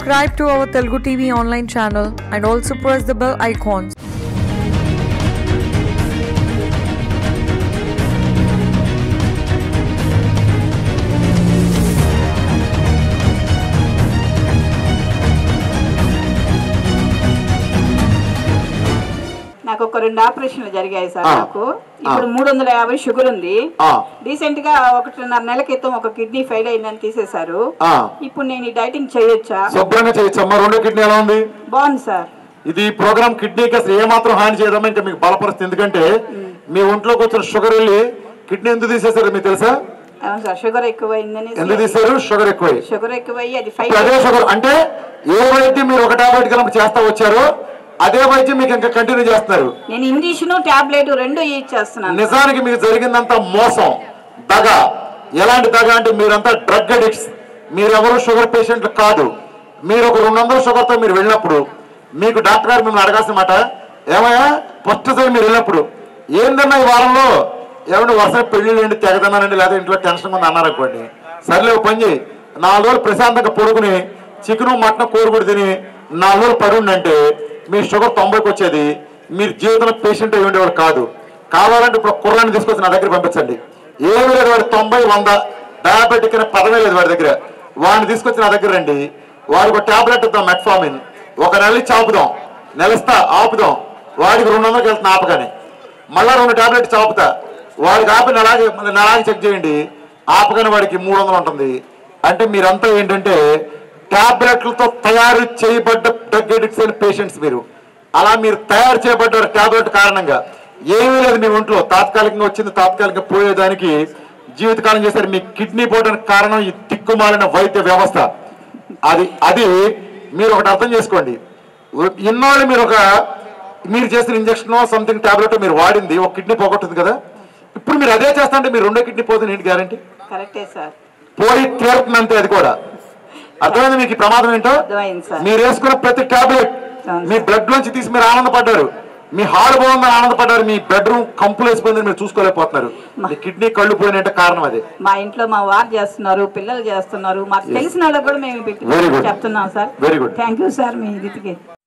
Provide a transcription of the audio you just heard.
subscribe to our Telugu TV online channel and also press the bell icon నాకు ఒక రెండు ఆపరేషన్లు జరిగాయి సార్ ఆ. నాకు ఇప్పుడు మూడు వందల యాభై షుగర్ ఉంది ఆ. రీసెంట్ గా ఒకటిన్నర నెల క్రితం ఒక కిడ్నీ ఫెయిల్ అయిందని తీసేశారు ఆ. ఇప్పుడు నేను ఈ డైటింగ్ చేయొచ్చా శుభ్రంగా చేయొచ్చమ్మా రెండో కిడ్నీ ఎలా ఉంది బాగుంది సార్ ఇది ఈ ప్రోగ్రామ్ కిడ్నీకి అసలు ఏమాత్రం హాని చేయదమ్మా ఇంకా మీకు బలపరుస్తుంది ఎందుకంటే మీ ఒంట్లోకి వచ్చిన షుగర్ వెళ్ళి కిడ్నీ ఎందుకు తీసేశారు మీకు తెలుసా అవును సార్ షుగర్ ఎక్కువైందని ఎందుకు తీశారు షుగర్ ఎక్కువై షుగర్ ఎక్కువయ్యి అది ఫైవ్ ఇప్పుడు అదే షుగర్ అంటే ఏ వైద్యం మీరు ఒక టాబ్లెట్ కనుక చేస్తా వచ్చారో అదే వైద్యం మీకు ఇంకా కంటిన్యూ చేస్తున్నారు నేను ఇంజక్షన్ టాబ్లెట్ రెండు యూజ్ చేస్తున్నాను నిజానికి మీకు జరిగిందంతా మోసం దగ ఎలాంటి దగ అంటే మీరంతా డ్రగ్ అడిక్ట్స్ మీరెవరు షుగర్ పేషెంట్లు కాదు మీరు ఒక రెండు వందల షుగర్తో మీరు వెళ్ళినప్పుడు మీకు డాక్టర్ గారు మిమ్మల్ని అడగాల్సిన మాట ఏమయ్యా ఫస్ట్ సార్ మీరు వెళ్ళినప్పుడు ఏందన్నా ఈ వారంలో ఏమన్నా వరుస పెళ్లి ఏంటి తెగదన్నానండి లేదా ఇంట్లో టెన్షన్ ఉంది అన్నారు అనుకోండి సర్లే ఓ పని చేయి నాలుగు రోజులు ప్రశాంతంగా పడుకుని చికెను మటన్ కూరగుడి తిని నాలుగు రోజులు పడి ఉండంటే మీ షుగర్ తొంభైకి వచ్చేది మీరు జీవితంలో పేషెంట్ అయి ఉండేవాడు కాదు కావాలంటే ఇప్పుడు కుర్రాన్ని తీసుకొచ్చి నా దగ్గర పంపించండి ఏమి లేదు వాడు తొంభై వంద డయాబెటిక్ అనే పదమే లేదు వాడి దగ్గర వాడిని తీసుకొచ్చి నా దగ్గర రండి వాడికి ఒక టాబ్లెట్ ఇద్దాం మెట్ఫామిన్ ఒక నెల ఇచ్చి ఆపుదాం నెలస్తా ఆపుదాం వాడికి రెండు వందలకి వెళ్తున్నా ఆపగానే మళ్ళా రెండు టాబ్లెట్ ఆపుతా వాడికి ఆపి నెలాగి నెలాగి చెక్ చేయండి ఆపగానే వాడికి మూడు వందలు ఉంటుంది అంటే మీరంతా ఏంటంటే టాబ్లెట్లతో తయారు చేయబడ్డ డ్రగ్ అడిక్ట్స్ అయిన పేషెంట్స్ మీరు అలా మీరు తయారు చేయబడ్డ టాబ్లెట్ కారణంగా ఏమీ లేదు మీ ఒంట్లో తాత్కాలికంగా వచ్చింది తాత్కాలికంగా పోయేదానికి జీవితకాలం చేశారు మీ కిడ్నీ పోవడానికి కారణం ఈ తిక్కుమాలిన వైద్య వ్యవస్థ అది అది మీరు ఒకటి అర్థం చేసుకోండి ఇన్నాళ్ళు మీరు ఒక మీరు చేసిన ఇంజక్షన్ సంథింగ్ టాబ్లెట్ మీరు వాడింది ఒక కిడ్నీ పోగొట్టింది కదా ఇప్పుడు మీరు అదే చేస్తా అంటే మీరు రెండో కిడ్నీ పోతుంది ఏంటి గ్యారంటీ కరెక్టే సార్ పోయి తీరుతుంది అంతే అది కూడా అర్థమైంది మీకు ఈ ప్రమాదం ఏంటో అర్థమైంది సార్. మీరు వేసుకున్న ప్రతి టాబ్లెట్ అవును మీ బ్లడ్ లోంచి తీసి మీరు ఆనందపడ్డారు మీ హాల్ బాగుందని ఆనందపడ్డారు మీ బెడ్రూమ్ కంపులు వేసిపోయిందని మీరు చూసుకోలేకపోతున్నారు మీ కిడ్నీ కళ్ళు పోయినంటే కారణం అదే మా ఇంట్లో మా వారు చేస్తున్నారు పిల్లలు చేస్తున్నారు మాకు తెలిసిన వాళ్ళకి కూడా మేము Very good. చెప్తున్నాం sir Very good. Thank you sir మీ ఇదికి